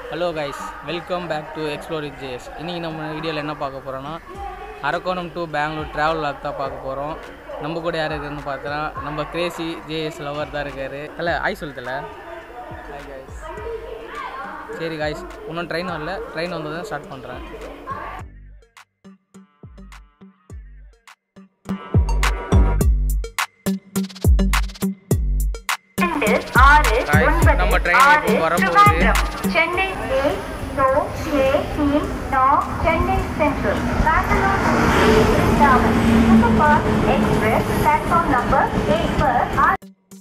Hello guys welcome back to explore with JS இன்றைக்கி நம்ம வீடியோவில் என்ன பார்க்க போகிறோன்னா Arakkonam to Bengaluru travel log தான் பார்க்க போகிறோம் நம்ம கூட யார் இருக்குன்னு பார்த்தோன்னா நம்ம கிரேசி ஜேஎஸ் லவர் தான் இருக்கார் இல்லை ஆய் சொல்லுதில்ல ஹாய் கைஸ் சரி கைஸ் இன்னும் ட்ரெயின் வரல ட்ரெயின் வந்ததும் ஸ்டார்ட் பண்ணுறேன் இரண்டு, ஆறு, Guys, ஒன்பது, நம்ம train ஆறு, இப்போ வரப்போகுது. திருவாரூர். சென்னை ஏ दो छः तीन नौ Chennai central Bangalore Vrindavan superfast express platform number एक पर आज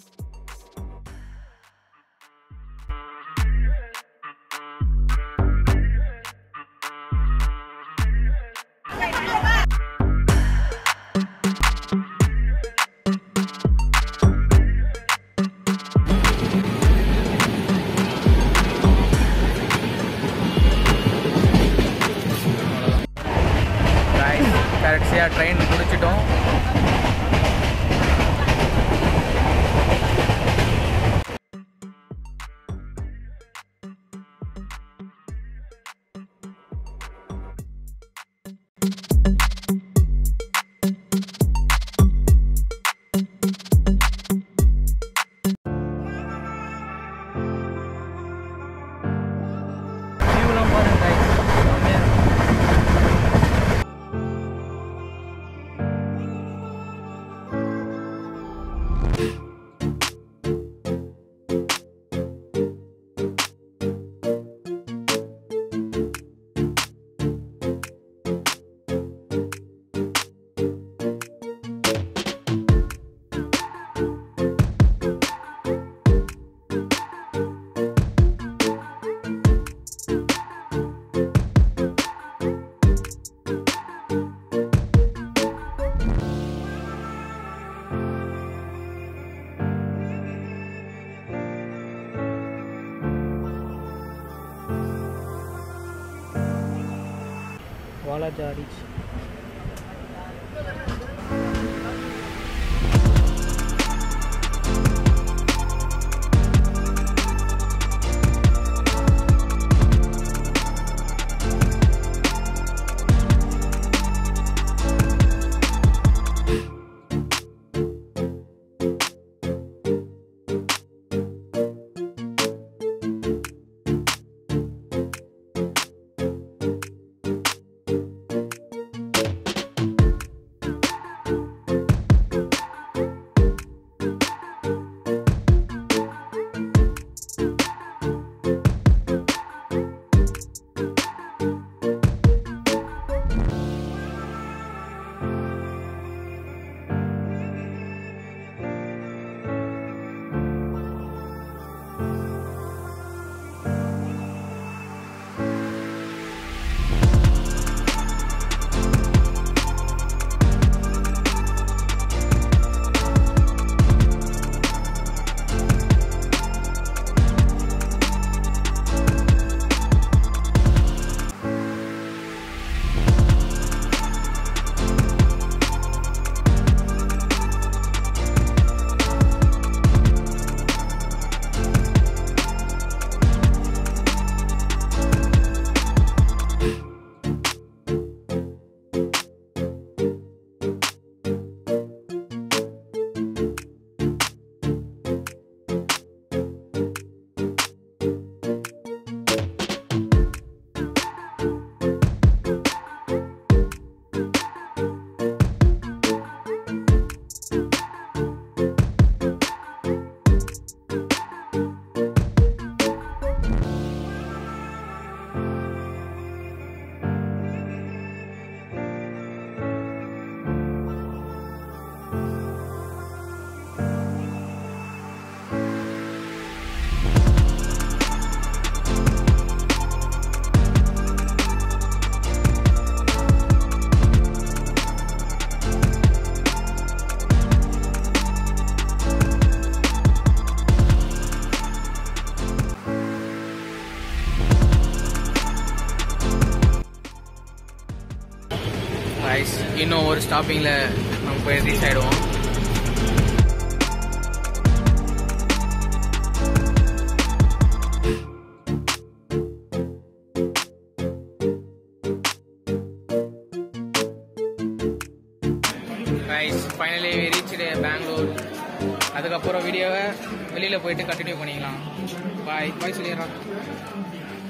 கைஸ் கரெக்டாக ட்ரெயின் முடிச்சிட்டோம் வியூலாம் பாருங்க guys. செம்மையா இருக்கு. வாலாஜாரி கைஸ் இன்னும் ஒரு ஸ்டாப்பிங்கில் நம்ம போய் ரீச் ஆகிடுவோம் ஃபைனலி ரீச் பெங்களூர் அதுக்கப்புறம் வீடியோவை வெளியில் போயிட்டு கண்டினியூ பண்ணிக்கலாம் பாய் பாய் சொல்லிடுறான்